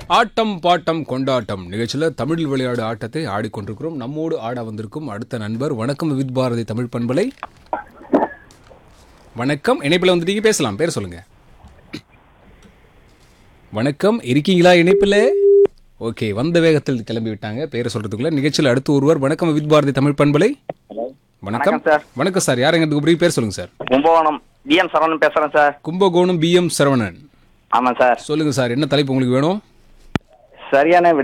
ஆட்டம் bottom கொண்டாட்டம் நிகழ்ச்சியில் தமிழ் விளையாடு ஆட்டத்தை ஆடிக்கொண்டிருக்கிறோம் நம்மோடு ஆட வந்திருக்கும் அடுத்த நண்பர் வணக்கம் வித் பாரதி தமிழ் பண்பலை வணக்கம் இணைப்பில் வந்துட்டீங்க பேசலாம் பேர் சொல்லுங்க வணக்கம் இருக்கீங்களா இணைப்பில் ஓகே வந்த வேகத்தில் கிளம்பி விட்டாங்க பேரை சொல்றதுக்குள்ள நிகழ்ச்சியில் அடுத்து ஒருவர் வணக்கம் வித் பாரதி தமிழ் பண்பலை வணக்கம் வணக்கம் சார். வணக்கம் சார் யார் எங்களுக்கு கூப்பிட்டு பேர் சொல்லுங்க சார் கும்பகோணம் பிஎம் சரவணன் பேசுறேன் சார் கும்பகோணம் பிஎம் சரவணன் ஆமாம் சார் சொல்லுங்க சார் என்ன தலைப்பு உங்களுக்கு வேணும் சரியான விடை